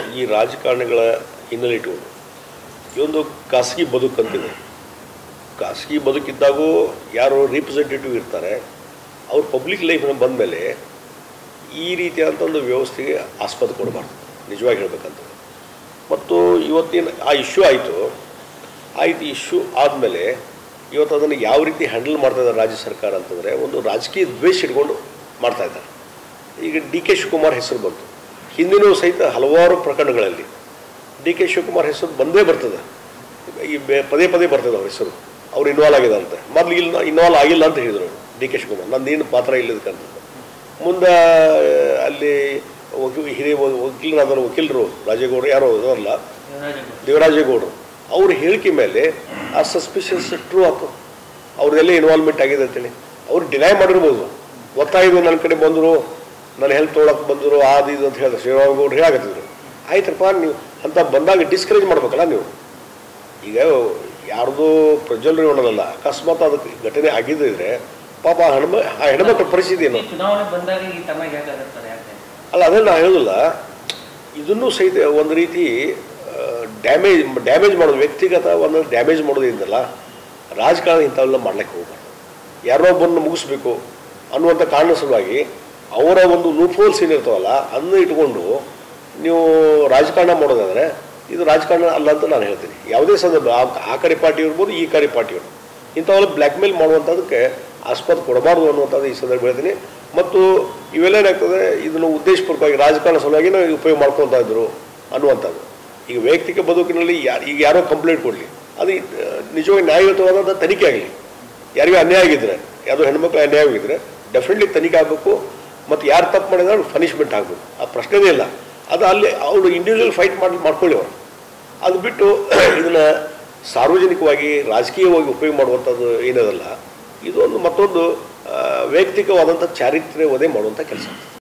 ಈ ರಾಜಕಾರಣಿಗಳ ಹಿನ್ನೆಲೆ ಇಟ್ಕೊಂಡು ಈ ಒಂದು ಖಾಸಗಿ ಬದುಕಂತಿದೆ ಖಾಸಗಿ ಬದುಕಿದ್ದಾಗೂ ಯಾರು ರಿಪ್ರೆಸೆಂಟೇಟಿವ್ ಇರ್ತಾರೆ ಅವ್ರು ಪಬ್ಲಿಕ್ ಲೈಫ್ನ ಬಂದಮೇಲೆ ಈ ರೀತಿಯಾದಂಥ ಒಂದು ವ್ಯವಸ್ಥೆಗೆ ಆಸ್ಪದ ಕೊಡಬಾರ್ದು ನಿಜವಾಗಿ ಹೇಳ್ಬೇಕಂತ ಮತ್ತು ಇವತ್ತಿನ ಆ ಇಶ್ಯೂ ಆಯಿತು ಆಯ್ತು ಇಶ್ಯೂ ಆದಮೇಲೆ ಇವತ್ತು ಅದನ್ನು ಯಾವ ರೀತಿ ಹ್ಯಾಂಡಲ್ ಮಾಡ್ತಾ ಇದ್ದಾರೆ ರಾಜ್ಯ ಸರ್ಕಾರ ಅಂತಂದರೆ ಒಂದು ರಾಜಕೀಯ ದ್ವೇಷ ಇಟ್ಕೊಂಡು ಮಾಡ್ತಾ ಇದ್ದಾರೆ ಈಗ ಡಿ ಕೆ ಶಿವಕುಮಾರ್ ಹೆಸರು ಬಂತು ಹಿಂದಿನೂ ಸಹಿತ ಹಲವಾರು ಪ್ರಕರಣಗಳಲ್ಲಿ ಡಿ ಕೆ ಶಿವಕುಮಾರ್ ಹೆಸರು ಬಂದೇ ಬರ್ತದೆ ಈ ಬೆ- ಪದೇ ಪದೇ ಬರ್ತದೆ ಅವ್ರ ಹೆಸರು ಅವ್ರು ಇನ್ವಾಲ್ವ್ ಆಗಿದೆ ಅಂತ ಮೊದಲು ಇಲ್ಲ ಇನ್ವಾಲ್ವ್ ಆಗಿಲ್ಲ ಅಂತ ಹೇಳಿದರು ಡಿ ಕೆ ಶಿವಕುಮಾರ್ ನಂದೇನು ಪಾತ್ರ ಇಲ್ಲದಕ್ಕಂತ ಮುಂದೆ ಅಲ್ಲಿ ವಕೀಲ ಹಿರಿಯ ವಕೀಲರಾದರು ವಕೀಲರು ರಾಜೇಗೌಡರು ಯಾರೋ ಇದಾರಲ್ಲ ದೇವರಾಜೇಗೌಡರು ಅವ್ರ ಹೇಳಿಕೆ ಮೇಲೆ ಆ ಸಸ್ಪಿಷನ್ಸ್ ಟ್ರೂ ಆಯ್ತು ಅವ್ರದ್ದೆಲ್ಲ ಇನ್ವಾಲ್ವ್ಮೆಂಟ್ ಆಗಿದೆ ಅಂತೇಳಿ ಅವ್ರು ಡಿನೈ ಮಾಡಿರ್ಬೋದು ಗೊತ್ತಾಯಿತು ನನ್ನ ಕಡೆ ಬಂದರು ನನ್ನ ಹೆಲ್ತ್ ತೊಗೊಳಕ್ಕೆ ಬಂದರು ಅದು ಇದು ಅಂತ ಹೇಳಿದ್ರು ಶ್ರೀರಾಮಗೌಡರು ಹೇಳಾಕತ್ತಿದ್ರು ಆಯ್ತಪ್ಪ ನೀವು ಅಂತ ಬಂದಾಗ ಡಿಸ್ಕರೇಜ್ ಮಾಡ್ಬೇಕಲ್ಲ ನೀವು ಈಗ ಯಾರ್ದು ಪ್ರಜ್ವಲ್ ರೇವಣ್ಣನಲ್ಲ ಅಕಸ್ಮಾತ್ ಅದಕ್ಕೆ ಘಟನೆ ಆಗಿದ್ದಿದ್ರೆ ಪಾಪ ಆ ಹೆಣ್ಮ ಆ ಹೆಣ್ಮಕ್ಳ ಪರಿಸ್ಥಿತಿ ಏನು ಚುನಾವಣೆ ಬಂದಾಗ ಈ ತಮಗೆ ಯಾಕೆ ಆಗತ್ತಾರೆ ಯಾಕೆ ಅಲ್ಲ ಅದೇ ನಾ ಹೇಳೋದಿಲ್ಲ ಇದನ್ನು ಸಹಿತ ಒಂದು ರೀತಿ ಡ್ಯಾಮೇಜ್ ಡ್ಯಾಮೇಜ್ ಮಾಡೋದು ವ್ಯಕ್ತಿಗತ ಒಂದು ಡ್ಯಾಮೇಜ್ ಮಾಡೋದು ಇದೆಯಲ್ಲ ರಾಜಕಾರಣ ಇಂಥವೆಲ್ಲ ಮಾಡ್ಲಿಕ್ಕೆ ಹೋಗ್ಬಾರ್ದು ಯಾರೋ ಒಬ್ಬರನ್ನು ಮುಗಿಸ್ಬೇಕು ಅನ್ನುವಂಥ ಕಾರಣ ಸಲುವಾಗಿ ಅವರ ಒಂದು ಲೂಪ್ ಹೋಲ್ಸ್ ಏನಿರ್ತಾವಲ್ಲ ಅದನ್ನ ಇಟ್ಕೊಂಡು ನೀವು ರಾಜಕಾರಣ ಮಾಡೋದಾದರೆ ಇದು ರಾಜಕಾರಣ ಅಲ್ಲ ಅಂತ ನಾನು ಹೇಳ್ತೀನಿ ಯಾವುದೇ ಸಂದರ್ಭ ಆ- ಆ ಕಡೆ ಪಾರ್ಟಿ ಇರ್ಬೋದು ಈ ಕಡೆ ಪಾರ್ಟಿ ಇರ್ಬೋದು ಇಂಥವೆಲ್ಲ ಬ್ಲ್ಯಾಕ್ ಮೇಲ್ ಮಾಡುವಂಥದ್ದಕ್ಕೆ ಆಸ್ಪದ ಕೊಡಬಾರ್ದು ಅನ್ನುವಂಥದ್ದು ಈ ಸಂದರ್ಭ ಹೇಳ್ತೀನಿ ಮತ್ತು ಇವೆಲ್ಲ ಏನಾಗ್ತದೆ ಇದನ್ನು ಉದ್ದೇಶಪೂರ್ವಕವಾಗಿ ರಾಜಕಾರಣ ಸಲುವಾಗಿ ನಾವು ಉಪಯೋಗ ಮಾಡ್ಕೊತಾ ಇದ್ರು ಅನ್ನುವಂಥದ್ದು ಈಗ ವೈಯಕ್ತಿಕ ಬದುಕಿನಲ್ಲಿ ಯಾರು ಈಗ ಯಾರೋ ಕಂಪ್ಲೇಂಟ್ ಕೊಡಲಿ ಅದು ಆ, ನಿಜವಾಗಿ ನ್ಯಾಯಯುತವಾದಂಥ ತನಿಖೆ ಆಗಲಿ ಯಾರಿಗೂ ಅನ್ಯಾಯ ಆಗಿದ್ರೆ ಯಾವುದೋ ಹೆಣ್ಮಕ್ಳು ಅನ್ಯಾಯ ಆಗಿದ್ರೆ ಡೆಫಿನೆಟ್ಲಿ ತನಿಖೆ ಆಗಬೇಕು ಮತ್ತು ಯಾರು ತಪ್ಪು ಮಾಡಿದ್ರೆ ಅವ್ರಿಗೆ ಪನಿಷ್ಮೆಂಟ್ ಆಗಬೇಕು ಆ ಪ್ರಶ್ನೆನೇ ಇಲ್ಲ ಅದು ಅಲ್ಲಿ ಅವರು ಇಂಡಿವಿಜುವಲ್ ಫೈಟ್ ಮಾಡಿ ಮಾಡ್ಕೊಳ್ಳಿ ಅವರು ಅದು ಬಿಟ್ಟು ಇದನ್ನು ಸಾರ್ವಜನಿಕವಾಗಿ ರಾಜಕೀಯವಾಗಿ ಉಪಯೋಗ ಮಾಡುವಂಥದ್ದು ಏನದಲ್ಲ ಇದೊಂದು ಮತ್ತೊಂದು ಆ, ವೈಯಕ್ತಿಕವಾದಂಥ ಚಾರಿತ್ರ್ಯ ವಧೆ ಮಾಡುವಂಥ ಕೆಲಸ